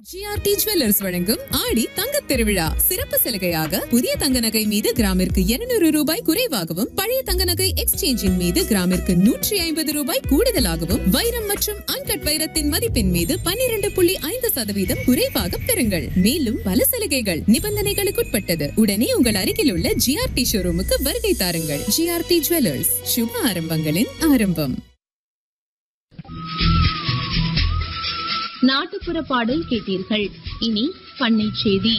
GRT jewellers வழங்கும் ஆடி தங்கத் திருவிழா சிறப்பு சலுகையாக புதிய தங்க நகை மீது கிராமிற்கு 200 ரூபாய் குறைவாகவும் பழைய தங்க நகை எக்ஸ்சேஞ்சின் மீது கிராமிற்கு நூற்றி ஐம்பது ரூபாய் கூடுதலாகவும் வைரம் மற்றும் அன்கட் வைரத்தின் மதிப்பின் மீது 12.5% புள்ளி ஐந்து சதவீதம் குறைவாக பெறுங்கள் மேலும் பல சலுகைகள் நிபந்தனைகளுக்குட்பட்டது உடனே உங்கள் அருகில் உள்ள ஜிஆர்டி ஷோரூமுக்கு வருகை தாருங்கள் ஜிஆர்டி ஜுவல்லர்ஸ் சுப ஆரம்பங்களின் ஆரம்பம் நாட்டுப்புற பாடல் கேட்டீர்கள் இனி பண்ணை செய்தி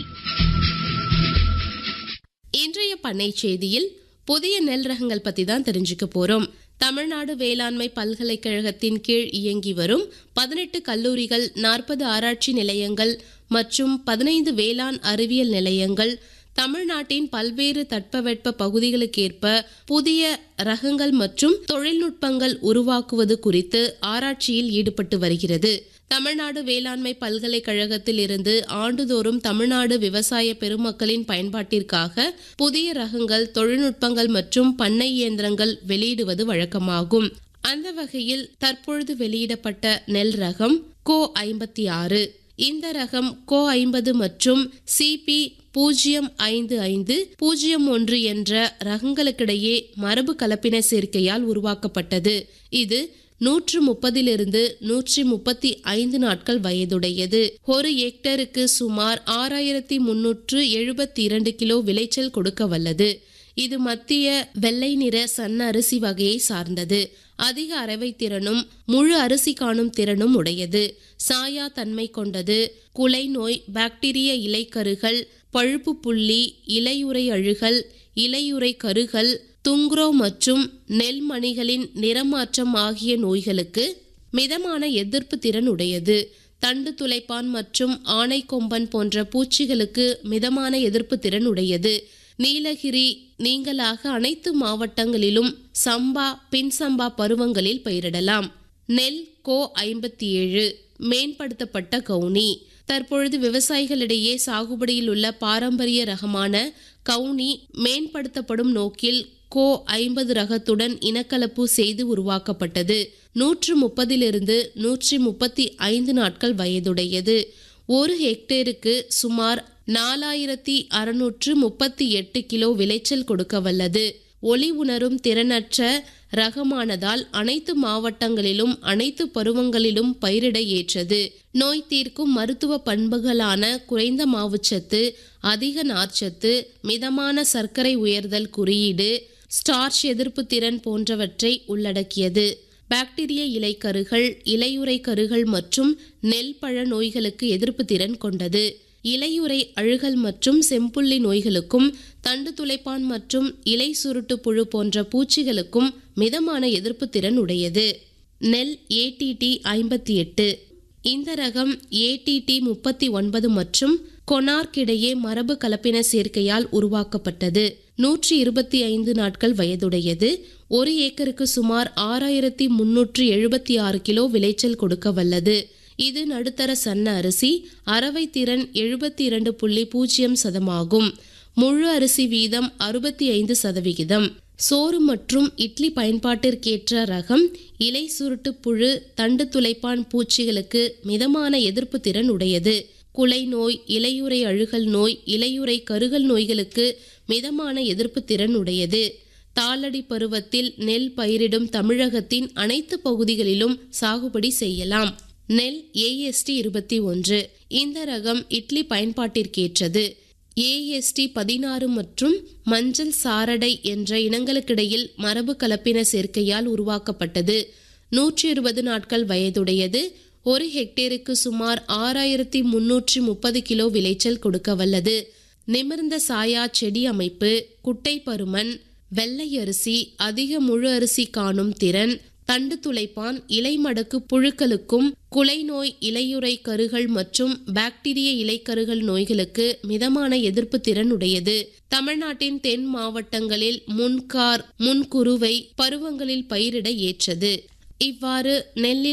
இன்றைய பண்ணை செய்தியில் புதிய நெல் ரகங்கள் பத்தி தான் தெரிஞ்சுக்க போறோம் தமிழ்நாடு வேளாண்மை பல்கலைக்கழகத்தின் கீழ் இயங்கி வரும் பதினெட்டு கல்லூரிகள் நாற்பது ஆராய்ச்சி நிலையங்கள் மற்றும் பதினைந்து வேளாண் அறிவியல் நிலையங்கள் தமிழ்நாட்டின் பல்வேறு தட்பவெட்ப பகுதிகளுக்கேற்ப புதிய ரகங்கள் மற்றும் தொழில்நுட்பங்கள் உருவாக்குவது குறித்து ஆராய்ச்சியில் ஈடுபட்டு வருகிறது தமிழ்நாடு வேளாண்மை பல்கலைக்கழகத்தில் இருந்து ஆண்டுதோறும் தமிழ்நாடு விவசாய பெருமக்களின் பயன்பாட்டிற்காக புதிய ரகங்கள் தொழில்நுட்பங்கள் மற்றும் பண்ணை இயந்திரங்கள் வெளியிடுவது வழக்கமாகும் அந்த வகையில் தற்பொழுது வெளியிடப்பட்ட நெல் ரகம் கோ ஐம்பத்தி ஆறு இந்த ரகம் கோ ஐம்பது மற்றும் சிபி பூஜ்ஜியம் ஐந்து ஐந்து பூஜ்ஜியம் ஒன்று என்ற ரகங்களுக்கிடையே மரபு கலப்பின சேர்க்கையால் உருவாக்கப்பட்டது இது நூற்று முப்பதிலிருந்து நூற்றி முப்பத்தி ஐந்து நாட்கள் வயதுடையது ஒரு ஹெக்டருக்கு சுமார் ஆறாயிரத்தி முன்னூற்று எழுபத்தி இரண்டு கிலோ விளைச்சல் கொடுக்க வல்லது இது மத்திய வெள்ளை நிற சன்ன அரிசி வகையை சார்ந்தது அதிக அரைவை திறனும் முழு அரிசி காணும் திறனும் உடையது சாயா தன்மை கொண்டது குலை நோய் பாக்டீரிய இலைக்கருகள் பழுப்பு புள்ளி இலையுறை அழுகல் இலையுறை கருகல் துங்க்ரோ மற்றும் நெல் மணிகளின் நிறமாற்றம் ஆகிய நோய்களுக்கு மிதமான எதிர்ப்பு திறன் உடையது தண்டு துளைப்பான் மற்றும் ஆனை கொம்பன் போன்ற பூச்சிகளுக்கு மிதமான எதிர்ப்பு திறன் உடையது நீலகிரி நீங்களாக அனைத்து மாவட்டங்களிலும் சம்பா பின் சம்பா பருவங்களில் பயிரிடலாம் நெல் கோ ஐம்பத்தி ஏழு மேம்படுத்தப்பட்ட கவுனி தற்பொழுது விவசாயிகளிடையே சாகுபடியில் உள்ள பாரம்பரிய ரகமான கவுனி மேம்படுத்தப்படும் நோக்கில் கோ ஐம்பது ரகத்துடன் இனக்கலப்பு செய்து உருவாக்கப்பட்டது நூற்று முப்பதிலிருந்து நூற்றி முப்பத்தி ஐந்து நாட்கள் வயதுடையது ஒரு ஹெக்டேருக்கு சுமார் நாலாயிரத்தி அறுநூற்று முப்பத்தி எட்டு கிலோ விளைச்சல் கொடுக்க வல்லது ஒளி உணரும் திறனற்ற ரகமானதால் அனைத்து மாவட்டங்களிலும் அனைத்து பருவங்களிலும் பயிரிட ஏற்றது நோய் தீர்க்கும் மருத்துவ பண்புகளான குறைந்த மாவுச்சத்து அதிக நார்ச்சத்து மிதமான சர்க்கரை உயர்தல் குறியீடு ஸ்டார்ச் எதிர்ப்பு திறன் போன்றவற்றை உள்ளடக்கியது பாக்டீரிய இலைக்கருகள் இலையுறை கருகள் மற்றும் நெல் பழ நோய்களுக்கு எதிர்ப்பு திறன் கொண்டது இலையுறை அழுகல் மற்றும் செம்புள்ளி நோய்களுக்கும் தண்டு துளைப்பான் மற்றும் இலை சுருட்டு புழு போன்ற பூச்சிகளுக்கும் மிதமான எதிர்ப்பு திறன் உடையது நெல் ஏடிடி ஐம்பத்தி எட்டு இந்த ரகம் ஏடிடி முப்பத்தி ஒன்பது மற்றும் கொனார்க் இடையே மரபு கலப்பின சேர்க்கையால் உருவாக்கப்பட்டது நூற்றி இருபத்தி ஐந்து நாட்கள் வயதுடையது ஒரு ஏக்கருக்கு சுமார் ஆறாயிரத்தி முன்னூற்று எழுபத்தி ஆறு கிலோ விளைச்சல் கொடுக்க வல்லது இது நடுத்தர சன்ன அரிசி அரவை திறன் எழுபத்தி இரண்டு புள்ளி பூஜ்ஜியம் சதமாகும் முழு அரிசி வீதம் அறுபத்தி ஐந்து சதவிகிதம் சோறு மற்றும் இட்லி பயன்பாட்டிற்கேற்ற ரகம் இலை சுருட்டு புழு தண்டு துளைப்பான் பூச்சிகளுக்கு மிதமான எதிர்ப்பு திறன் உடையது குலை நோய் இலையுறை அழுகல் நோய் இலையுறை கருகல் நோய்களுக்கு மிதமான எதிர்ப்பு திறன் உடையது தாளடி பருவத்தில் நெல் பயிரிடும் தமிழகத்தின் அனைத்து பகுதிகளிலும் சாகுபடி செய்யலாம் நெல் ஏஎஸ்டி இருபத்தி ஒன்று இந்த ரகம் இட்லி பயன்பாட்டிற்கேற்றது ஏஎஸ்டி பதினாறு மற்றும் மஞ்சள் சாரடை என்ற இனங்களுக்கிடையில் மரபு கலப்பின சேர்க்கையால் உருவாக்கப்பட்டது நூற்றி இருபது நாட்கள் வயதுடையது ஒரு ஹெக்டேருக்கு சுமார் ஆறாயிரத்தி முன்னூற்றி முப்பது கிலோ விளைச்சல் கொடுக்க வல்லது நிமிர்ந்த சாயா செடி அமைப்பு குட்டை பருமன் வெள்ளை அரிசி அதிக முழு அரிசி காணும் திறன் தண்டு துளைப்பான் இலைமடக்கு புழுக்களுக்கும் குலை நோய் இலையுறை கருகள் மற்றும் பாக்டீரிய இலைக்கருகள் நோய்களுக்கு மிதமான எதிர்ப்பு திறன் உடையது தமிழ்நாட்டின் தென் மாவட்டங்களில் முன்கார் முன்குருவை பருவங்களில் பயிரிட ஏற்றது இவ்வாறு நெல்லில்